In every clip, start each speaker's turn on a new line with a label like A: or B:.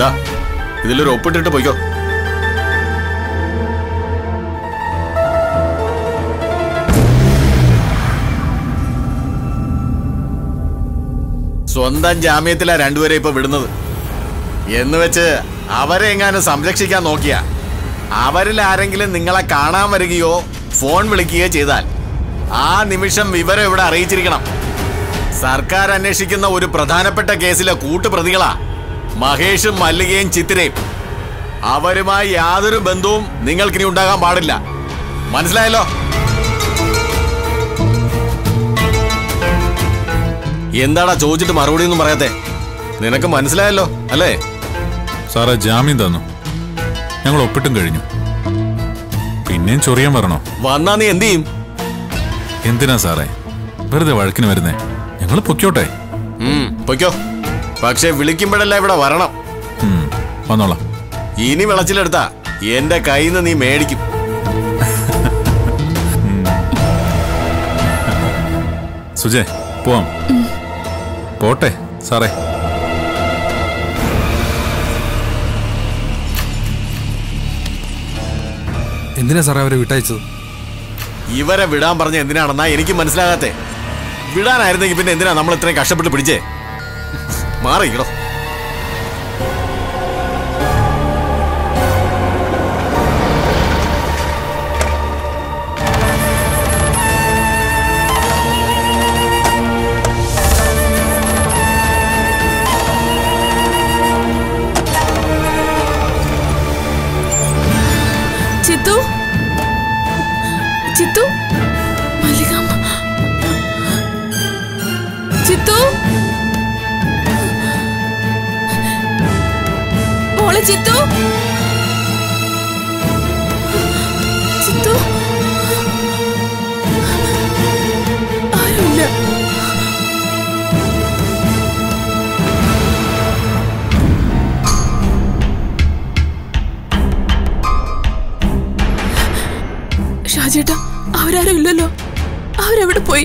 A: ദാ ഇതിലൊരു ഒപ്പിട്ടിട്ട് പോയിക്കോ സ്വന്തം ജാമ്യത്തിലാ രണ്ടുപേരെ ഇപ്പൊ വിടുന്നത് എന്ന് വെച്ച് അവരെ എങ്ങാനും സംരക്ഷിക്കാൻ നോക്കിയ അവരിൽ ആരെങ്കിലും നിങ്ങളെ കാണാൻ വരികയോ ഫോൺ വിളിക്കുകയോ ചെയ്താൽ ആ നിമിഷം വിവരം ഇവിടെ അറിയിച്ചിരിക്കണം സർക്കാർ അന്വേഷിക്കുന്ന ഒരു പ്രധാനപ്പെട്ട കേസിലെ കൂട്ടുപ്രതികളാ മഹേഷും മല്ലികയും ചിത്തിരയും അവരുമായി യാതൊരു ബന്ധവും നിങ്ങൾക്കിനി ഉണ്ടാകാൻ പാടില്ല മനസ്സിലായല്ലോ എന്താടാ ചോദിച്ചിട്ട് മറുപടി ഒന്നും പറയാത്തെ നിനക്ക് മനസ്സിലായല്ലോ അല്ലേ
B: സാറേ ജാമ്യം തന്നു ഞങ്ങൾ ഒപ്പിട്ടും കഴിഞ്ഞു പിന്നെയും ചൊറിയാൻ വരണോ
A: വന്നാ നീ എന്ത് ചെയ്യും
B: എന്തിനാ സാറേ വെറുതെ വഴക്കിന് വരുന്നേ ഞങ്ങൾ പൊക്കോട്ടെ
A: ഉം, പൊയ്ക്കോ പക്ഷെ വിളിക്കുമ്പോഴല്ല ഇവിടെ വരണം
B: ഉം, വന്നോളാം
A: ഇനി വിളച്ചിലെടുത്താ എന്റെ കയ്യിൽ നിന്ന് നീ മേടിക്കും
B: സുജയ് പോവാം പോട്ടെ സാറേ
C: എന്തിനാ സാറേ അവരെ വിട്ടയച്ചത്
A: ഇവരെ വിടാൻ പറഞ്ഞ എന്തിനാണെന്നാ എനിക്ക് മനസ്സിലാകാത്തെ വിടാനായിരുന്നെങ്കിൽ പിന്നെ എന്തിനാ നമ്മൾ ഇത്രയും കഷ്ടപ്പെട്ട് പിടിച്ചേ മാറിക്കണോ
D: ചിത്തു ചിത്തു മല്ലികാമ്മ ചിത്തു മോളെ ചിത്തു ചിത്തു ആരുമില്ല ഷാജേട്ടാ അവരാരും ഇല്ലല്ലോ അവരെവിടെ പോയി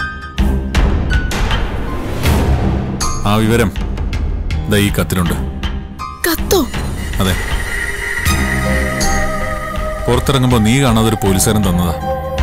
B: ആ വിവരം ദാ ഈ കത്തിലുണ്ട്
D: കത്തോ
B: അതെ പുറത്തിറങ്ങുമ്പോ നീ കാണാതെ ഒരു പോലീസുകാരൻ തന്നതാ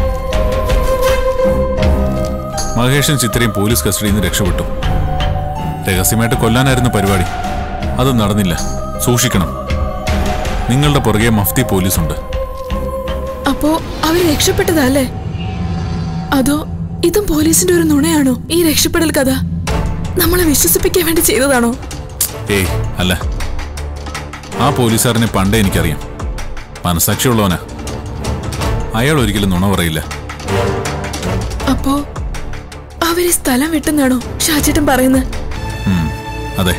B: മഹേഷും ചിത്രയും പോലീസ് കസ്റ്റഡിയിൽ നിന്ന് രക്ഷപ്പെട്ടു രഹസ്യമായിട്ട് കൊല്ലാനായിരുന്നു പരിപാടി അത് നടന്നില്ല സൂക്ഷിക്കണം നിങ്ങളുടെ പുറകെ മഫ്തി പോലീസുണ്ട്
D: അപ്പോ അവര് രക്ഷപ്പെട്ടതാ അല്ലേ അതോ ഇതും പോലീസിന്റെ ഒരു നുണയാണോ ഈ രക്ഷപ്പെടൽ കഥ നമ്മളെ വിശ്വസിപ്പിക്കാൻ വേണ്ടി ചെയ്തതാണോ
B: ഏയ് അല്ല ആ പോലീസുകാരനെ പണ്ടേ എനിക്കറിയാം മനസാക്ഷിയുള്ളവനാ അയാൾ ഒരിക്കലും നുണ പറയില്ല
D: അപ്പോ അവര് സ്ഥലം വിട്ടെന്നാണോ ഷാജേട്ടൻ പറയുന്നത്
B: ഉം, അതെ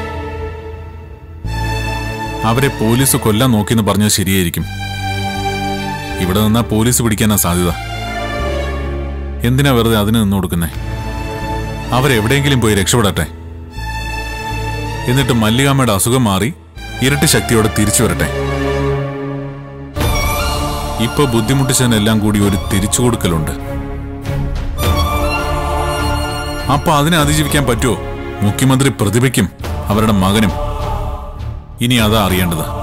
B: അവരെ പോലീസ് കൊല്ലാൻ നോക്കിയെന്ന് പറഞ്ഞത് ശരിയായിരിക്കും ഇവിടെ നിന്നാ പോലീസ് പിടിക്കാനാ സാധ്യത എന്തിനാ വെറുതെ അതിന് നിന്ന് കൊടുക്കുന്നേ അവരെവിടെയെങ്കിലും പോയി രക്ഷപ്പെടട്ടെ എന്നിട്ട് മല്ലികാമ്മയുടെ അസുഖം മാറി ഇരട്ടി ശക്തിയോടെ തിരിച്ചു വരട്ടെ ഇപ്പൊ ബുദ്ധിമുട്ടിച്ചതിനെല്ലാം കൂടി ഒരു തിരിച്ചു കൊടുക്കലുണ്ട് അപ്പൊ അതിനെ അതിജീവിക്കാൻ പറ്റുമോ മുഖ്യമന്ത്രി പ്രതിഭയ്ക്കും അവരുടെ മകനും ഇനി അതാ അറിയേണ്ടത്